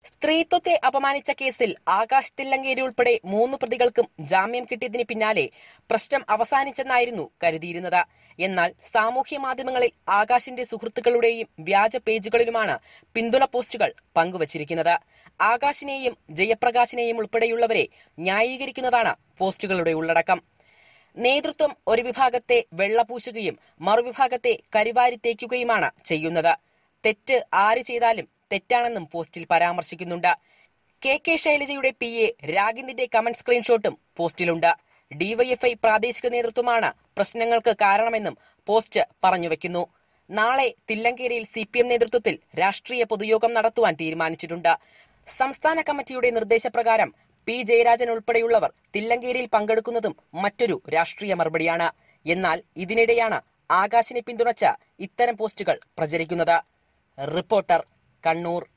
സ്ത്രീത്വത്തെ അപമാനിച്ച കേസിൽ ആകാശ് തില്ലങ്കേരി ഉൾപ്പെടെ മൂന്ന് പ്രതികൾക്കും ജാമ്യം കിട്ടിയതിന് പിന്നാലെ പ്രശ്നം അവസാനിച്ചെന്നായിരുന്നു കരുതിയിരുന്നത് എന്നാൽ സാമൂഹ്യ മാധ്യമങ്ങളിൽ ആകാശിന്റെ സുഹൃത്തുക്കളുടെയും വ്യാജ പേജുകളിലുമാണ് പിന്തുണ പോസ്റ്റുകൾ പങ്കുവച്ചിരിക്കുന്നത് ആകാശിനെയും ജയപ്രകാശിനെയും ഉൾപ്പെടെയുള്ളവരെ ന്യായീകരിക്കുന്നതാണ് പോസ്റ്റുകളുടെ ഉള്ളടക്കം നേതൃത്വം ഒരു വിഭാഗത്തെ വെള്ളപൂശുകയും മറുവിഭാഗത്തെ കരിവാരി തേക്കുകയുമാണ് ചെയ്യുന്നത് തെറ്റ് ആര് ചെയ്താലും തെറ്റാണെന്നും പോസ്റ്റിൽ പരാമർശിക്കുന്നുണ്ട് കെ കെ ശൈലജയുടെ പി എ രാഗിന്ദിന്റെ കമന്റ് സ്ക്രീൻഷോട്ടും പോസ്റ്റിലുണ്ട് ഡിവൈഎഫ്ഐ പ്രാദേശിക നേതൃത്വമാണ് പ്രശ്നങ്ങൾക്ക് കാരണമെന്നും പോസ്റ്റ് പറഞ്ഞുവെക്കുന്നു നാളെ തില്ലങ്കേരിയിൽ സി പി എം നേതൃത്വത്തിൽ രാഷ്ട്രീയ പൊതുയോഗം നടത്തുവാൻ തീരുമാനിച്ചിട്ടുണ്ട് സംസ്ഥാന കമ്മിറ്റിയുടെ നിർദ്ദേശപ്രകാരം പി ജയരാജൻ ഉൾപ്പെടെയുള്ളവർ തില്ലങ്കേരിയിൽ പങ്കെടുക്കുന്നതും മറ്റൊരു രാഷ്ട്രീയ മറുപടിയാണ് എന്നാൽ ഇതിനിടെയാണ് ആകാശിനെ പിന്തുണച്ച ഇത്തരം പോസ്റ്റുകൾ പ്രചരിക്കുന്നത് റിപ്പോർട്ടർ കണ്ണൂർ